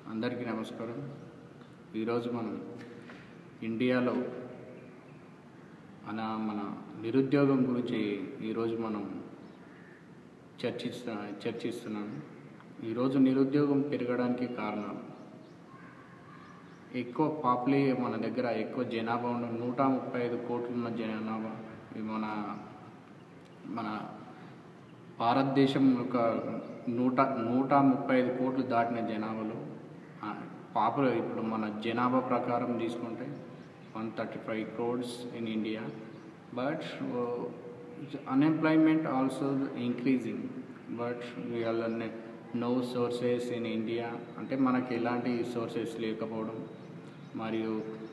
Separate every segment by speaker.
Speaker 1: అందరికీ నమస్కారం ఈరోజు మనం ఇండియాలో మన మన నిరుద్యోగం గురించి ఈరోజు మనం చర్చిస్తా చర్చిస్తున్నాం ఈరోజు నిరుద్యోగం పెరగడానికి కారణాలు ఎక్కువ పాపులే మన దగ్గర ఎక్కువ జనాభా ఉన్న నూట ముప్పై ఐదు కోట్లు ఉన్న జనాభా ఇది మన మన భారతదేశం ఒక నూట నూట ముప్పై ఐదు కోట్లు దాటిన జనాభాలో పాపులర్ ఇప్పుడు మన జనాభా ప్రకారం తీసుకుంటే one thirty five crores in India but unemployment also increasing but we are no sources in India అంటే మనకి ఎలాంటి సోర్సెస్ లేకపోవడం మరియు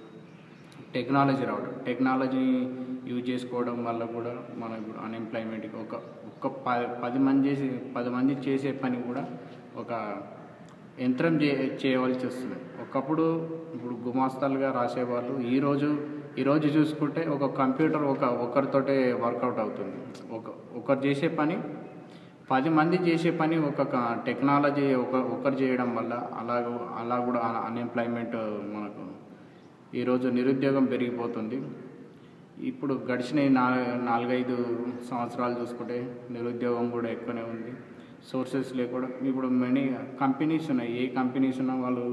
Speaker 1: టెక్నాలజీ రావడం టెక్నాలజీ యూజ్ చేసుకోవడం వల్ల కూడా మనకు అన్ఎంప్లాయ్మెంట్కి ఒక ఒక్క పది పది మంది చేసే పది మంది చేసే పని కూడా ఒక యంత్రం చే చేయవలసి వస్తుంది ఒకప్పుడు ఇప్పుడు గుమాస్తాలుగా రాసేవాళ్ళు ఈరోజు ఈరోజు చూసుకుంటే ఒక కంప్యూటర్ ఒక ఒకరితోటే వర్కౌట్ అవుతుంది ఒక ఒకరు చేసే పని పది మంది చేసే పని ఒక క- టెక్నాలజీ ఒక ఒకరు చేయడం వల్ల అలా అలా కూడా అన్ఎంప్లాయ్మెంట్ మనకు ఈరోజు నిరుద్యోగం పెరిగిపోతుంది ఇప్పుడు గడిచిన ఈ నాలుగు నాలుగైదు సంవత్సరాలు చూసుకుంటే నిరుద్యోగం కూడా ఎక్కువనే ఉంది సోర్సెస్ లేకుండా ఇప్పుడు మెనీ కంపెనీస్ ఉన్నాయి ఏ కంపెనీస్ ఉన్నా వాళ్ళు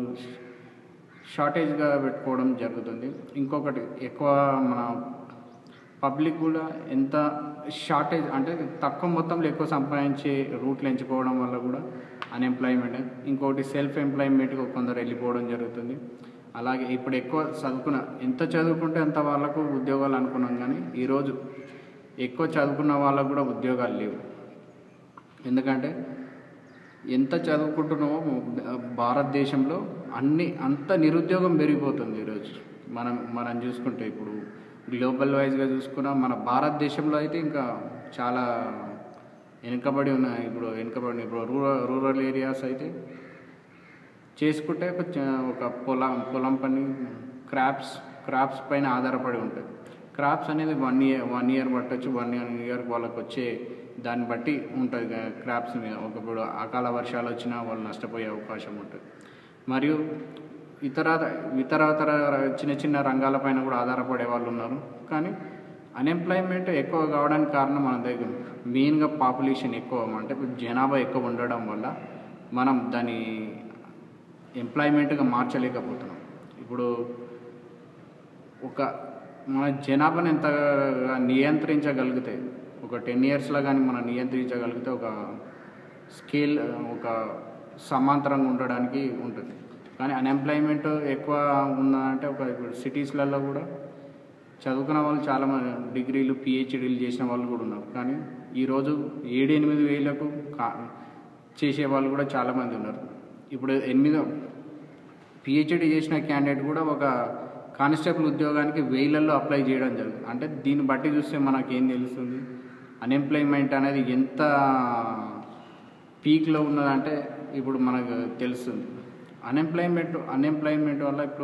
Speaker 1: షార్టేజ్గా పెట్టుకోవడం జరుగుతుంది ఇంకొకటి ఎక్కువ మన పబ్లిక్ కూడా ఎంత షార్టేజ్ అంటే తక్కువ మొత్తంలో ఎక్కువ సంపాదించే రూట్లు ఎంచుకోవడం వల్ల కూడా అన్ఎంప్లాయ్మెంట్ ఇంకొకటి సెల్ఫ్ ఎంప్లాయ్మెంట్కి కొందరు వెళ్ళిపోవడం జరుగుతుంది అలాగే ఇప్పుడు ఎక్కువ చదువుకున్న ఎంత చదువుకుంటే అంత వాళ్ళకు ఉద్యోగాలు అనుకున్నాం కానీ ఈరోజు ఎక్కువ చదువుకున్న వాళ్ళకు కూడా ఉద్యోగాలు లేవు ఎందుకంటే ఎంత చదువుకుంటున్నామో భారతదేశంలో అన్ని అంత నిరుద్యోగం పెరిగిపోతుంది ఈరోజు మనం మనం చూసుకుంటే ఇప్పుడు గ్లోబల్ వైజ్గా చూసుకున్నా మన భారతదేశంలో అయితే ఇంకా చాలా వెనుకబడి ఉన్నాయి ఇప్పుడు వెనుకబడి ఇప్పుడు రూరల్ రూరల్ ఏరియాస్ అయితే చేసుకుంటే ఒక చ- ఒక పొలం పొలం పని క్రాప్స్ క్రాప్స్ పైన ఆధారపడి ఉంటుంది క్రాప్స్ అనేది వన్ ఇయర్ వన్ ఇయర్ పట్టొచ్చు వన్ ఇయర్ ఇయర్ వాళ్ళకి వచ్చే దాన్ని బట్టి ఉంటుంది క్రాప్స్ మీద ఒకప్పుడు అకాల వర్షాలు వచ్చినా వాళ్ళు నష్టపోయే అవకాశం ఉంటుంది మరియు ఇతర ఇతరతర చిన్న చిన్న రంగాలపైన కూడా ఆధారపడే వాళ్ళు ఉన్నారు కానీ అన్ఎంప్లాయ్మెంట్ ఎక్కువ కావడానికి కారణం మన దగ్గర మెయిన్గా పాపులేషన్ ఎక్కువ అంటే ఇప్పుడు జనాభా ఎక్కువ ఉండడం వల్ల మనం దాని ఎంప్లాయ్మెంట్గా మార్చలేకపోతున్నాం ఇప్పుడు ఒక మన జనాభాను ఎంత నియంత్రించగలిగితే ఒక టెన్ ఇయర్స్లో కానీ మనం నియంత్రించగలిగితే ఒక స్కేల్ ఒక సమాంతరంగా ఉండడానికి ఉంటుంది కానీ అన్ఎంప్లాయ్మెంట్ ఎక్కువ ఉందంటే ఒక ఇప్పుడు సిటీస్లలో కూడా చదువుకున్న వాళ్ళు చాలామంది డిగ్రీలు పిహెచ్డీలు చేసిన వాళ్ళు కూడా ఉన్నారు కానీ ఈరోజు ఏడు ఎనిమిది వేలకు కా చేసే వాళ్ళు కూడా చాలామంది ఉన్నారు ఇప్పుడు ఎనిమిదో పిహెచ్డీ చేసిన క్యాండిడేట్ కూడా ఒక కానిస్టేబుల్ ఉద్యోగానికి వేలల్లో అప్లై చేయడం జరుగుతుంది అంటే దీన్ని బట్టి చూస్తే మనకి ఏం తెలుస్తుంది అన్ఎంప్లాయ్మెంట్ అనేది ఎంత పీక్లో ఉన్నదంటే ఇప్పుడు మనకు తెలుస్తుంది అన్ఎంప్లాయ్మెంట్ అన్ఎంప్లాయ్మెంట్ వల్ల ఇప్పుడు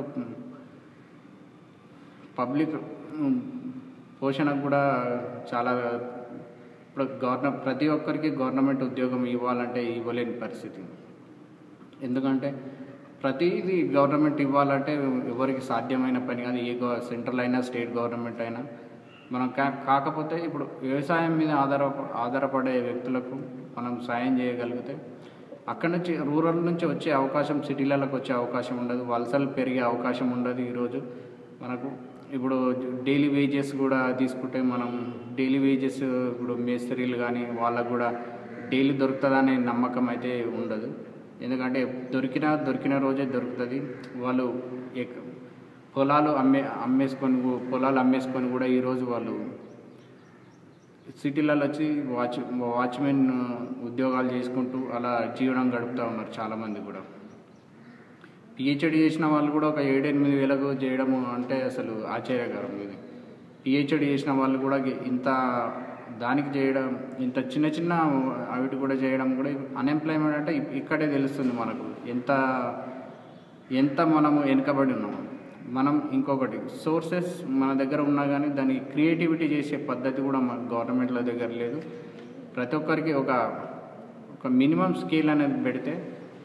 Speaker 1: పబ్లిక్ పోషణకు కూడా చాలా ఇప్పుడు గవర్న ప్రతి ఒక్కరికి గవర్నమెంట్ ఉద్యోగం ఇవ్వాలంటే ఇవ్వలేని పరిస్థితి ఎందుకంటే ప్రతిదీ గవర్నమెంట్ ఇవ్వాలంటే ఎవరికి సాధ్యమైన పని కాదు ఏ గవ సెంట్రల్ అయినా స్టేట్ గవర్నమెంట్ అయినా మనం కా కాకపోతే ఇప్పుడు వ్యవసాయం మీద ఆధార ఆధారపడే వ్యక్తులకు మనం సాయం చేయగలిగితే అక్కడ నుంచి రూరల్ నుంచి వచ్చే అవకాశం సిటీలకు వచ్చే అవకాశం ఉండదు వలసలు పెరిగే అవకాశం ఉండదు ఈరోజు మనకు ఇప్పుడు డైలీ వేజెస్ కూడా తీసుకుంటే మనం డైలీ వేజెస్ ఇప్పుడు మేస్త్రీలు కానీ వాళ్ళకు కూడా డైలీ దొరుకుతుందనే నమ్మకం అయితే ఉండదు ఎందుకంటే దొరికినా దొరికిన రోజే దొరుకుతుంది వాళ్ళు ఎక్- పొలాలు అమ్మే అమ్మేసుకొని కూ- పొలాలు అమ్మేసుకొని కూడా ఈరోజు వాళ్ళు సిటీలలో వచ్చి వాచ్ వాచ్మెన్ ఉద్యోగాలు చేసుకుంటూ అలా జీవనం గడుపుతూ ఉన్నారు చాలామంది కూడా పిహెచ్డి చేసిన వాళ్ళు కూడా ఒక ఏడెనిమిది వేలకు చేయడము అంటే అసలు ఆశ్చర్యకరం ఇది పిహెచ్డి చేసిన వాళ్ళు కూడా ఇంత దానికి చేయడం ఇంత చిన్న చిన్న అవిటి కూడా చేయడం కూడా అన్ఎంప్లాయ్మెంట్ అంటే ఇప్- ఇక్కడే తెలుస్తుంది మనకు ఎంత ఎంత మనము వెనుకబడి ఉన్నాము మనం ఇంకొకటి సోర్సెస్ మన దగ్గర ఉన్నా కానీ దాన్ని క్రియేటివిటీ చేసే పద్ధతి కూడా మన గవర్నమెంట్ల దగ్గర లేదు ప్రతి ఒక్కరికి ఒక ఒక మినిమం స్కేల్ అనేది పెడితే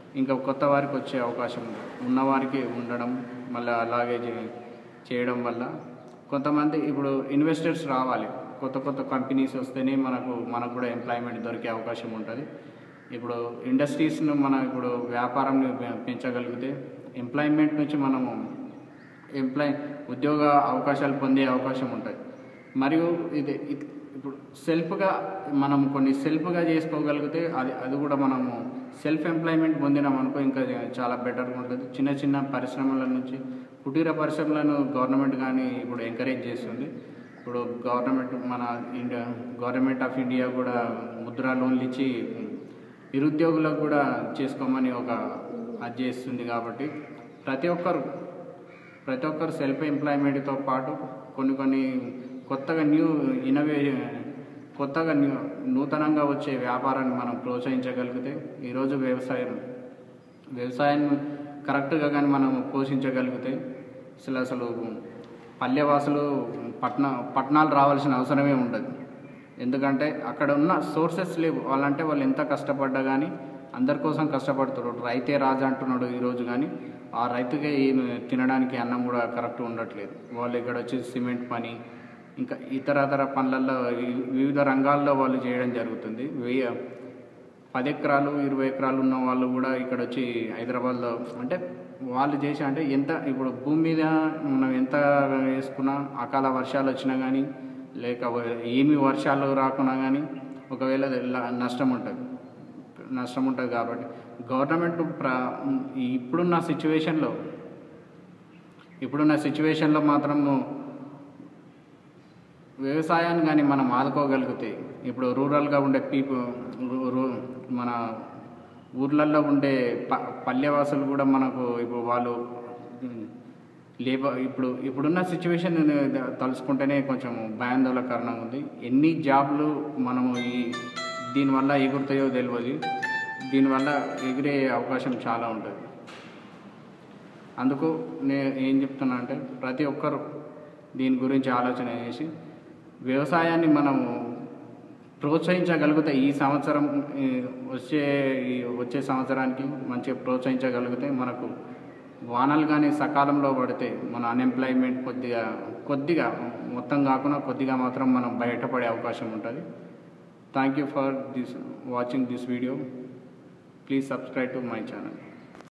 Speaker 1: ఇంకా కొత్త వారికి వచ్చే అవకాశం ఉంది ఉన్నవారికి ఉండడం మళ్ళీ అలాగే చే- చేయడం వల్ల కొంతమంది ఇప్పుడు ఇన్వెస్టర్స్ రావాలి కొత్త కొత్త కంపెనీస్ వస్తేనే మనకు మనకు కూడా ఎంప్లాయ్మెంట్ దొరికే అవకాశం ఉంటుంది ఇప్పుడు ఇండస్ట్రీస్ను మనం ఇప్పుడు వ్యాపారంని పె- పెంచగలిగితే ఎంప్లాయ్మెంట్ నుంచి మనము ఎంప్లాయ్ ఉద్యోగ అవకాశాలు పొందే అవకాశం ఉంటుంది మరియు ఇది ఇ- ఇప్పుడు సెల్ఫ్గా మనం కొన్ని సెల్ఫ్గా చేసుకోగలిగితే అది అది కూడా మనము సెల్ఫ్ ఎంప్లాయ్మెంట్ పొందినాం అనుకో ఇంకా చాలా బెటర్గా ఉంటుంది చిన్న చిన్న పరిశ్రమల నుంచి కుటీర పరిశ్రమలను గవర్నమెంట్ కానీ ఇప్పుడు ఎంకరేజ్ చేస్తుంది ఇప్పుడు గవర్నమెంట్ మన ఇండియా గవర్నమెంట్ ఆఫ్ ఇండియా కూడా ముద్రా లోన్లు ఇచ్చి నిరుద్యోగులకు కూడా చేసుకోమని ఒక అది చేస్తుంది కాబట్టి ప్రతి ఒక్కరు ప్రతి ఒక్కరు సెల్ఫ్ ఎంప్లాయ్మెంట్తో పాటు కొన్ని కొన్ని కొత్తగా న్యూ ఇన్నోవే కొత్తగా న్యూ నూతనంగా వచ్చే వ్యాపారాన్ని మనం ప్రోత్సహించగలిగితే ఈరోజు వ్యవసాయం వ్యవసాయాన్ని కరెక్ట్గా కానీ మనం పోషించగలిగితే అసలు అసలు పల్లెవాసులు పట్న పట్టణాలు రావాల్సిన అవసరమే ఉండదు ఎందుకంటే అక్కడ ఉన్న సోర్సెస్ లేవు వాళ్ళంటే వాళ్ళు ఎంత కష్టపడ్డా కానీ అందరి కోసం కష్టపడుతున్నాడు రైతే రాజు అంటున్నాడు ఈరోజు కానీ ఆ రైతుకే ఏం తినడానికి అన్నం కూడా కరెక్ట్ ఉండట్లేదు వాళ్ళు ఇక్కడ వచ్చి సిమెంట్ పని ఇంకా ఇతరతర పనులలో వి- వివిధ రంగాల్లో వాళ్ళు చేయడం జరుగుతుంది వెయ్యి పది ఎకరాలు ఇరవై ఎకరాలు ఉన్న వాళ్ళు కూడా ఇక్కడ వచ్చి హైదరాబాద్లో అంటే వాళ్ళు చేసి అంటే ఎంత ఇప్పుడు భూమి మీద మనం ఎంత వేసుకున్నా అకాల వర్షాలు వచ్చినా కానీ లేక ఏమి వర్షాలు రాకున్నా కానీ ఒకవేళ ల- నష్టం ఉంటుంది నష్టం ఉంటుంది కాబట్టి గవర్నమెంట్ ప్ర ఇప్పుడున్న సిచ్యువేషన్లో ఇప్పుడున్న సిచ్యువేషన్లో మాత్రము వ్యవసాయాన్ని కానీ మనం ఆదుకోగలిగితే ఇప్పుడు రూరల్గా ఉండే పీపుల్ మన ఊర్లల్లో ఉండే ప పల్లెవాసులు కూడా మనకు ఇప్పుడు వాళ్ళు లేబర్ ఇప్పుడు ఇప్పుడున్న సిచ్యువేషన్ తలుచుకుంటేనే కొంచెం భయాందోళనకరంగా ఉంది ఎన్ని జాబ్లు మనము ఈ దీనివల్ల ఎగురుతాయో తెలియదు దీనివల్ల ఎగిరే అవకాశం చాలా ఉంటుంది అందుకు నేను ఏం చెప్తున్నా అంటే ప్రతి ఒక్కరు దీని గురించి ఆలోచన చేసి వ్యవసాయాన్ని మనము ప్రోత్సహించగలిగితే ఈ సంవత్సరం ఈ వచ్చే ఈ వచ్చే సంవత్సరానికి మంచిగా ప్రోత్సహించగలిగితే మనకు వానలు కానీ సకాలంలో పడితే మన అన్ఎంప్లాయ్మెంట్ కొద్దిగా కొద్దిగా మొత్తం కాకుండా కొద్దిగా మాత్రం మనం బయటపడే అవకాశం ఉంటుంది thank you for this watching this video please subscribe to my channel